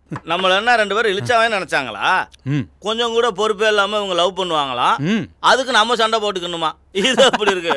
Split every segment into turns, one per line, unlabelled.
நம்மள என்ன ரெண்டு பேரும் இழிச்சாவே நினைச்சாங்களா
ம்
கொஞ்சம் கூட பொறுப்பே இல்லாம இவங்க லவ் பண்ணுவாங்களாம்
ம்
அதுக்கு நம்ம சண்டை போட்டுக்கணுமா இது அப்படி இருக்கு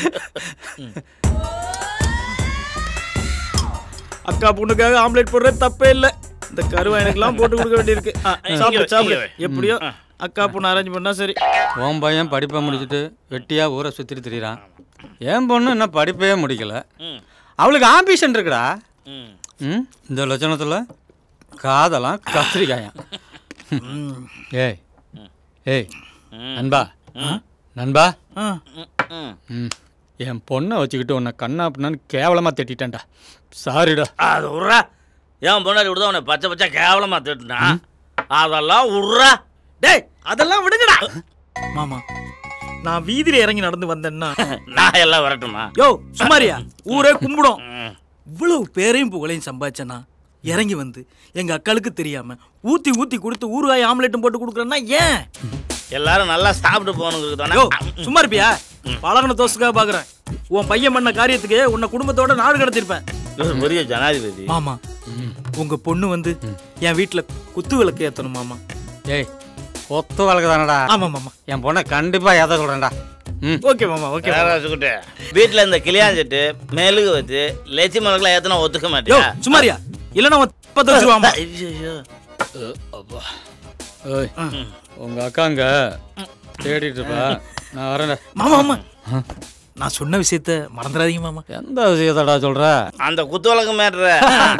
அக்கா பொண்ணுக்காக ஆம்லெட் போடுறது தப்பே இல்லை இந்த கருவா எனக்குலாம் போட்டு கொடுக்க வேண்டியிருக்கு ஆ, சாப்பிடு
இங்க
சாப்பிடு
வை.
எப்படியோ அக்கா பொண்ணு அரேஞ்ச் பண்ணா சரி
உன் பையன் படிப்பை முடிச்சுட்டு வெட்டியாக ஊரை சுற்றிட்டு திரியிறான் என் பொண்ணு இன்னும் படிப்பே முடிக்கல
ம்,
அவளுக்கு ஆம்பிஷன் இருக்குடா
ம்.
ம் இந்த லட்சணத்தில் காதலாம் கத்திரிக்காயாம் ஏய் ஏய் நண்பா நண்பா
ஆ
ம்.
ம் என் பொண்ணை வச்சுக்கிட்டு உன்னை கண்ணா பின்னான்னு கேவலமாக திட்டிட்டேன்டா சாரிடா
அது விட்றா ஏன் பொண்டாடி விடுதா உன்னை பச்சை பச்சை கேவலமா திட்டுனா அதெல்லாம் விட்றா
டேய் அதெல்லாம் விடுங்கடா மாமா நான் வீதியில இறங்கி நடந்து வந்தேன்னா
நான் எல்லாம் வரட்டுமா
யோ சுமாரியா ஊரே கும்பிடும்
ம்.
இவ்வளவு பேரையும் புகழையும் சம்பாதிச்சேன்னா இறங்கி வந்து எங்க அக்காளுக்கு தெரியாம ஊத்தி ஊத்தி கொடுத்து ஊறுகாய் ஆம்லெட்டும் போட்டு கொடுக்குறேன்னா ஏன்
எல்லாரும் நல்லா சாப்பிட்டு போகணுங்கிறது
யோ
தானே
சும்மா இருப்பியா பழகின தோசுக்காக பாக்குறேன் உன் பையன் பண்ண காரியத்துக்கு உன்னை குடும்பத்தோட நாடு கடத்திருப்பேன்
இவர் பெரிய ஜனாதிபதி
மாமா உங்க பொண்ணு வந்து என் வீட்டுல குத்து விளக்கு ஏத்தணும் மாமா
ஏய் ஒத்து வழக்கு தானடா
ஆமா மாமா
என் பொண்ணை கண்டிப்பாக ஏற்ற சொல்கிறேன்டா ம்
ஓகே மாமா ஓகே
வேற வச்சுக்கிட்டு வீட்டில் இந்த கிளியாஞ்சிட்டு மெழுகு வச்சு லட்சி மலக்கெல்லாம் ஏத்தனா ஒத்துக்க
யோ
மாட்டியா
சுமாரியா இல்லைன்னா உன் பத்து வச்சிருவாமா
ஐயையோ.
அப்பா ஓய் உங்கள் அக்காங்க தேடிட்டு இருப்பா நான் வரேன்டா
மாமா மாமா நான் சொன்ன விஷயத்த மறந்துடாதீங்க மாமா
எந்த விஷயத்தடா சொல்கிற
அந்த குத்து விளக்கு மேட்ற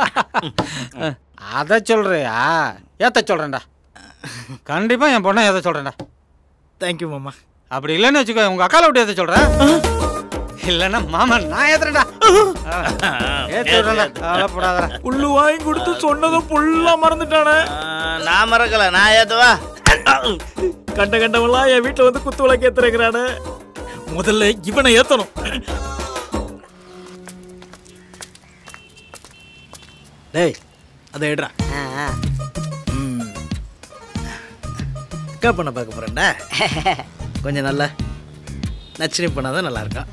அதை சொல்கிறியா ஏற்ற சொல்கிறேன்டா கண்டிப்பாக என் பொண்ணை ஏற்ற சொல்கிறேன்டா
தேங்க்யூ மாமா
அப்படி இல்லைன்னு வச்சுக்கோ உங்கள் அக்கால விட்டு ஏற்ற சொல்கிறேன் இல்லைன்னா மாமா நான் ஏற்றுறேன்டா ஏற்ற விட்றேன்டா கவலைப்படாதடா
புல்லு வாங்கி கொடுத்து சொன்னதும் புல்லா மறந்துட்டானே
நான் மறக்கல நான் ஏத்துவா
கண்ட கண்டவெல்லாம் என் வீட்டுல வந்து குத்து விளக்கு ஏத்துறேங்கிறானே முதல்ல இவனை ஏத்தணும் டேய் அதை எடுறா ம். அக்கா பண்ண பார்க்க போறேன்டா கொஞ்சம் நல்லா நச்சினி பண்ணாதான் நல்லா இருக்கும்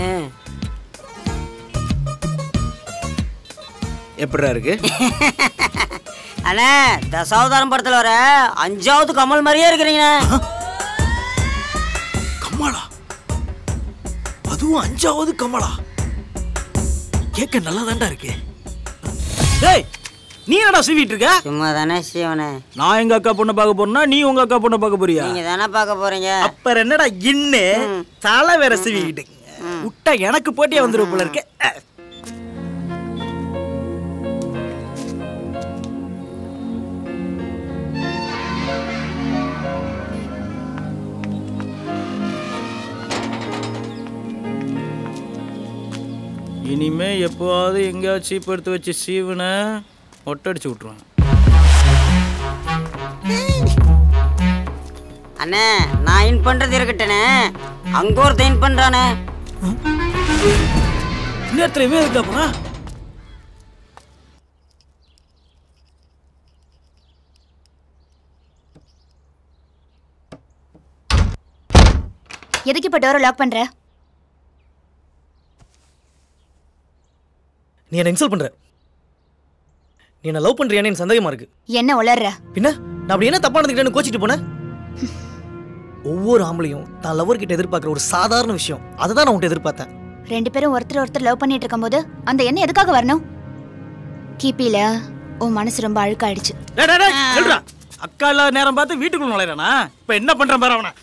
எப்படிடா இருக்கு
அண்ணே தசாவதாரம் படத்துல வர அஞ்சாவது கமல் மாதிரியே இருக்கிறீங்கண்ணே
கமலா அதுவும் அஞ்சாவது கமலா கேட்க நல்லா இருக்கு டேய் நீ என்னடா சீவிட்டு இருக்க
சும்மா தானே சிவனே
நான் எங்க அக்கா பொண்ணை பார்க்க போறேன்னா நீ உங்க அக்கா பொண்ணை பார்க்க போறியா
நீங்க தானே பார்க்க போறீங்க
அப்புறம் என்னடா இன்னு தலை வேற சீவிக்கிட்டு விட்டா எனக்கு போட்டியா வந்துருவ போல இருக்கு இனிமே எப்போவாவது எங்கேயாவது சீப் எடுத்து வச்சு சீவனை ஒட்டடிச்சு விட்ருவேன்
அண்ணே நான் இன் பண்றது இருக்கட்டேனே அங்க ஒருத்தன் இன் பண்றானே
நேரத்துல இவன் இருக்கா போனா
எதுக்கு இப்போ டோரை லாக் பண்ற
நீ என்ன இன்சல்ட் பண்ற நீ என்ன லவ் பண்றியான்னு எனக்கு சந்தேகமா இருக்கு
என்ன உளர்ற
பின்ன நான் அப்படி என்ன தப்பா நடந்துக்கிட்டேன்னு கோச்சிட்டு போனேன் ஒவ்வொரு ஆம்பளையும் தான் லவர் கிட்ட எதிர்பார்க்குற ஒரு சாதாரண விஷயம் அதை தான் நான் உன்கிட்ட எதிர்பார்த்தேன்
ரெண்டு பேரும் ஒருத்தர் ஒருத்தர் லவ் பண்ணிட்டு இருக்கும்போது அந்த எண்ணம் எதுக்காக வரணும் கிபில உன் மனசு ரொம்ப அழுக்காயிடுச்சு
டேய், டேய், டேய், சொல்றா அக்கா இல்லாத நேரம் பார்த்து வீட்டுக்குள்ள நுழையிறானா இப்ப என்ன பண்றான் பாரு அவனை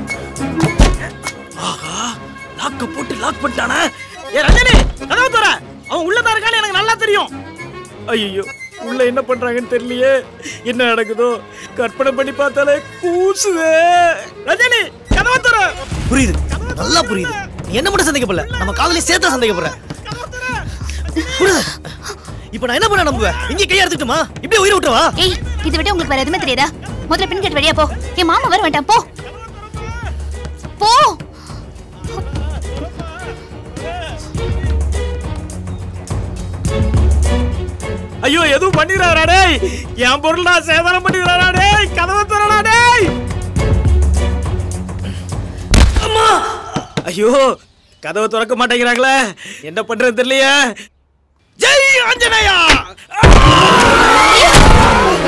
ஆஹா லாக்க போட்டு லாக் பண்ணிட்டானே ஏ ரஜினி கதவு தர அவன் உள்ள தான் இருக்கான்னு எனக்கு நல்லா தெரியும் ஐயோ உள்ள என்ன பண்றாங்கன்னு தெரியலையே என்ன நடக்குதோ கற்பனை பண்ணி பார்த்தாலே கூசுதே ரஜினி கதவு தர புரியுது நல்லா புரியுது நீ என்ன மட்டும் சந்தேகப்படல நம்ம காதலி சேர்த்தா சந்தேகப்படுற புரியுது இப்ப நான் என்ன பண்ண நம்புவேன் இங்கே கையை எடுத்துட்டுமா இப்படியே உயிரை விட்டுவா
ஏய் இதை விட்டு உங்களுக்கு வேற எதுவுமே தெரியாதா முதல்ல பின் கேட்டு வெளியே போ என் மாமா வர வேண்டாம் போ போ
ஐயோ எதுவும் பண்ணிடுறாரா டேய் என் பொருள் நான் சேதாரம் பண்ணிடுறாரா டேய் கதவை தரடா டேய் அம்மா ஐயோ கதவை திறக்க மாட்டேங்கிறாங்களே என்ன பண்றது தெரியலையே ஜெய் ஆஞ்சநேயா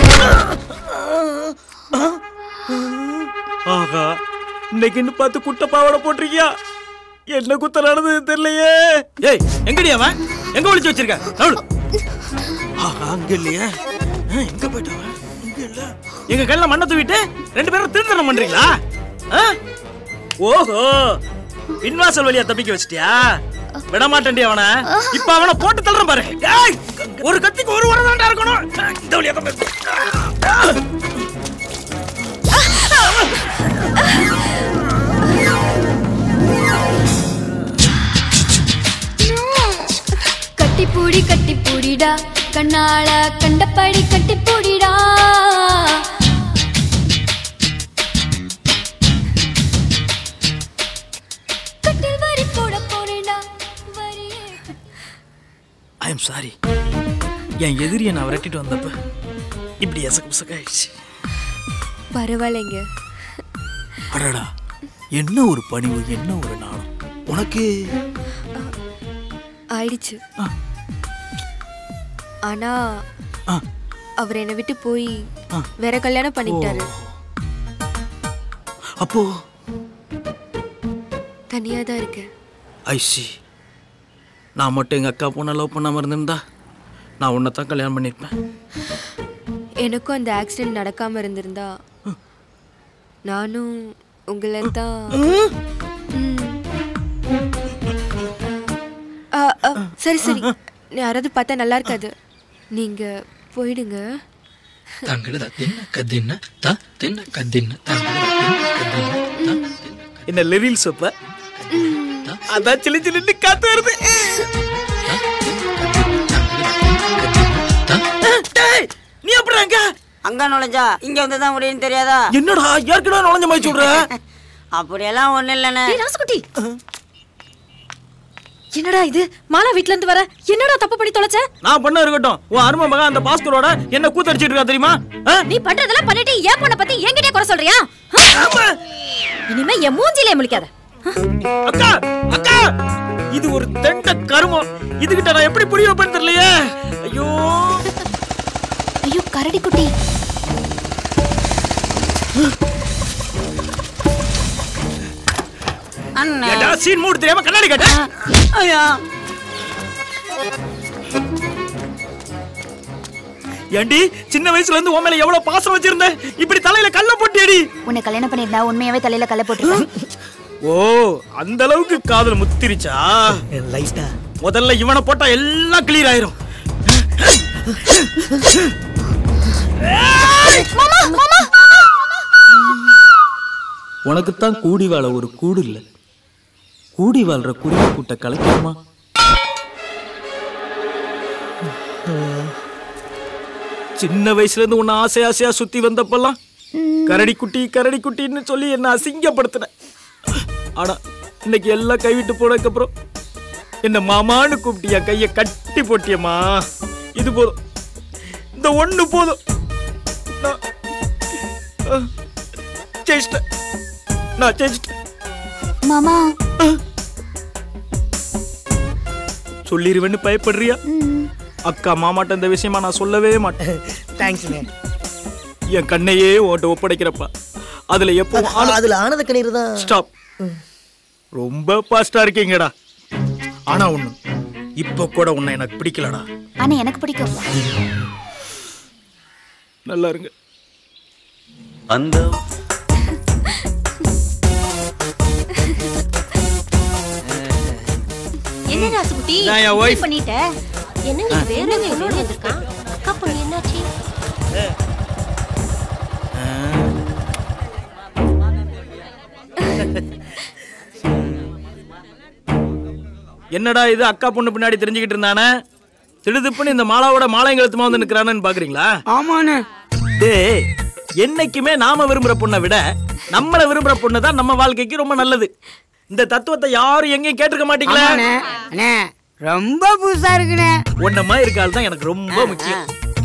இன்னைக்குன்னு பார்த்து குட்ட பாவாடை போட்டிருக்கியா என்ன குத்த நடந்தது தெரியலையே ஏய் எங்கடி அவன் எங்க ஒளிச்சு வச்சிருக்க நவுளு. ஆஹா, அங்க இல்லையே ஆ, எங்க போயிட்டவன் இங்க இல்ல எங்க கையில மண்ணை தூவிட்டு ரெண்டு பேரும் திருத்தனம் பண்றீங்களா ஆ? ஓஹோ பின்வாசல் வழியா தப்பிக்க வச்சிட்டியா விட மாட்டேன்டி அவனை இப்ப அவனை போட்டு தள்ளுறேன் பாரு ஏய், ஒரு கத்திக்கு ஒரு உரம் தாண்டா இருக்கணும் இந்த வழியா தான்
கட்டிப்பூடி கட்டிப்பூடிடா கண்ணால கண்டபடி கட்டிப்பூடிடா கட்டில் வரி போட போறேடா வரியே
ஐ எம் சாரி என் எதிரியை நான் விரட்டிட்டு வந்தப்ப இப்படி எசக்கு பிசக்காயிடுச்சு
பரவாயில்லைங்க
அடடா என்ன ஒரு பணிவு என்ன ஒரு நாணம் உனக்கு
ஆயிடுச்சு
ஆ.
ஆனா
ஆ,
அவர் என்னை விட்டு போய்
ஆ.
வேற கல்யாணம் பண்ணிக்கிட்டாரு
அப்போ
தனியா தான் இருக்கேன்
ஐசி நான் மட்டும் எங்க அக்கா பொண்ணை லவ் பண்ணாம இருந்திருந்தா நான் உன்னை தான் கல்யாணம் பண்ணியிருப்பேன்
எனக்கும் அந்த ஆக்சிடென்ட் நடக்காம இருந்திருந்தா நானும் உங்களை தான் ம். ஆ, ஆ, சரி சரி யாராவது பார்த்தா நல்லா இருக்காது நீங்க போயிடுங்க
தங்கட தின்ன கதின்ன த தின்ன கதின்ன தங்கட தின்ன கதின்ன த தின்ன
என்ன லிரில் சோப்ப அதான் சிலி சிலின்னு காத்து வருது டேய், நீ எப்படி அங்க
அங்க நுழைஞ்சா இங்க வந்து தான் முடியும்னு தெரியாதா
என்னடா ஏற்கனவே நுழைஞ்ச மாதிரி சொல்ற
அப்படியெல்லாம் ஒண்ணும் இல்லைண்ணே
ராசுகுட்டி என்னடா இது மாலா வீட்ல இருந்து வர என்னடா தப்பு பண்ணி தொலைச்ச
நான் பண்ண இருக்கட்டும் உன் அருமை மகன் அந்த பாஸ்கரோட என்ன கூத்தடிச்சிட்டு இருக்கா தெரியுமா ஆ?
நீ பண்றதெல்லாம் பண்ணிட்டு ஏன் பொண்ண பத்தி என்கிட்டயே குறை சொல்றியா
ஆமா.
இனிமே என் மூஞ்சிலே முழிக்காத
அக்கா அக்கா இது ஒரு தெண்ட கருமம் இதுகிட்ட நான் எப்படி புரிய வைப்பேன்னு தெரியலையே ஐயோ
ஐயோ கரடி குட்டி
அண்ணே
ஏடா சீன் மூடு தெரியாம கண்ணாடி கட்ட
ஐயா
ஏண்டி சின்ன வயசுல இருந்து உன் மேல எவ்வளவு பாசம் வச்சிருந்தேன் இப்படி தலையில கல்ல போட்டியடி
உன்னை கல்யாணம் பண்ணியிருந்தா உண்மையாவே தலையில கல்ல போட்டுருவேன்
ஓ அந்த அளவுக்கு காதல் முத்திருச்சா லைட்டா முதல்ல இவனை போட்டா எல்லாம் கிளியர் ஆயிரும் உனக்குத்தான் கூடி வாழ ஒரு கூடு இல்ல கூடி வாழ்ற குருவி கூட்ட கலைக்கணுமா சின்ன வயசுல இருந்து உன்னை ஆசை ஆசையா சுத்தி வந்தப்பெல்லாம் கரடி குட்டி கரடி குட்டின்னு சொல்லி என்ன அசிங்கப்படுத்தின ஆனா இன்னைக்கு எல்லாம் கைவிட்டு போனதுக்கு அப்புறம் என்ன மாமான்னு கூப்பிட்டியா கைய கட்டி போட்டியம்மா இது போதும் இந்த ஒண்ணு போதும் நான் அஹ், ஜெயிச்சிட்டேன் நான் ஜெயிச்சிட்டேன்
மாமா
சொல்லிடுவேன்னு பயப்படுறியா
ம்,
அக்கா மாமாட்ட இந்த விஷயமா நான் சொல்லவே மாட்டேன்
தேங்க்ஸ்ண்ணே
என் கண்ணையே உன்கிட்ட ஒப்படைக்கிறப்பா அதுல எப்போ
அதுல ஆனந்த கண்ணீர் தான்
ஸ்டாப் ரொம்ப பாஸ்டா இருக்கீங்கடா ஆனா ஒண்ணு இப்ப கூட உன்னை எனக்கு பிடிக்கலடா
ஆனா எனக்கு பிடிக்கும்
நல்லா இருங்க
அந்த
என்ன ராசுகுட்டி
நான் என் wife.
பண்ணிட்ட என்னங்க வேற பொண்ணோட வந்திருக்கான் அக்கா பொண்ணு என்னாச்சு
என்னடா இது அக்கா பொண்ணு பின்னாடி தெரிஞ்சுக்கிட்டு இருந்தானே திடுதிப்புன்னு இந்த மாலாவோட மாலைங்கழுத்துமா வந்து நிக்கிறானு பாக்குறீங்களா
ஆமாண்ணே
டேய் என்னைக்குமே நாம விரும்புற பொண்ணை விட நம்மள விரும்புற பொண்ணு தான் நம்ம வாழ்க்கைக்கு ரொம்ப நல்லது இந்த தத்துவத்தை யாரும் எங்கேயும் கேட்டிருக்க மாட்டீங்களா
ஆமாண்ணே அண்ணே ரொம்ப புதுசா இருக்குண்ணே
உன்னமா இருக்காள் தான் எனக்கு ரொம்ப முக்கியம்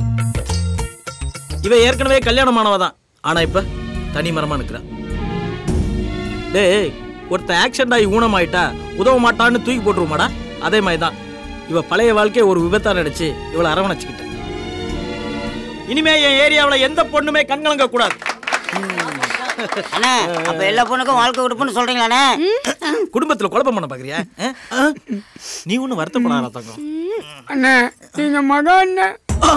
இவ ஏற்கனவே கல்யாணமானவ தான் ஆனா இப்ப தனி மரமா நிக்கிறான் டேய் ஒருத்தன் ஆக்சிடென்ட் ஆகி ஊனமாயிட்டா உதவ மாட்டான்னு தூக்கி போட்டுருமாடா அதே மாதிரி தான் இவ பழைய வாழ்க்கையை ஒரு விபத்தா நினைச்சு இவளை அரவணைச்சுக்கிட்டேன் இனிமே என் ஏரியாவுல எந்த பொண்ணுமே கண்கலங்க கூடாது
அண்ணே அப்ப எல்லா பொண்ணுக்கும் வாழ்க்கை கொடுப்புன்னு சொல்றீங்களாண்ணே
குடும்பத்துல குழப்பம் பண்ண பாக்குறியா ஆ? ஆ? நீ ஒண்ணு வருத்தப்படாத தங்கம்
அண்ணே நீங்க மகன் அண்ணே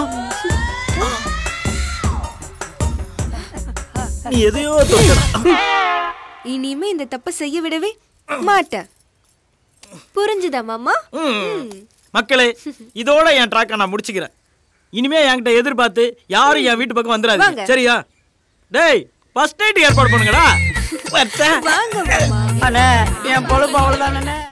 நீ எதையோ தொட்டடா
இனிமே இந்த தப்பை செய்ய விடவே மாட்டேன் புரிஞ்சுதா மாமா
மக்களே இதோட என் ட்ராக்கை நான் முடிச்சுக்கிறேன் இனிமே என்கிட்ட எதிர்பார்த்து யாரும் என் வீட்டு பக்கம் வந்துடாதீங்க
வாங்க.
சரியா டேய் ஃபர்ஸ்ட் நைட் ஏற்பாடு பண்ணுங்கடா வச்சேன்
வாங்க மாமா
அண்ணே என் பொழுப்பு அவ்வளவுதானே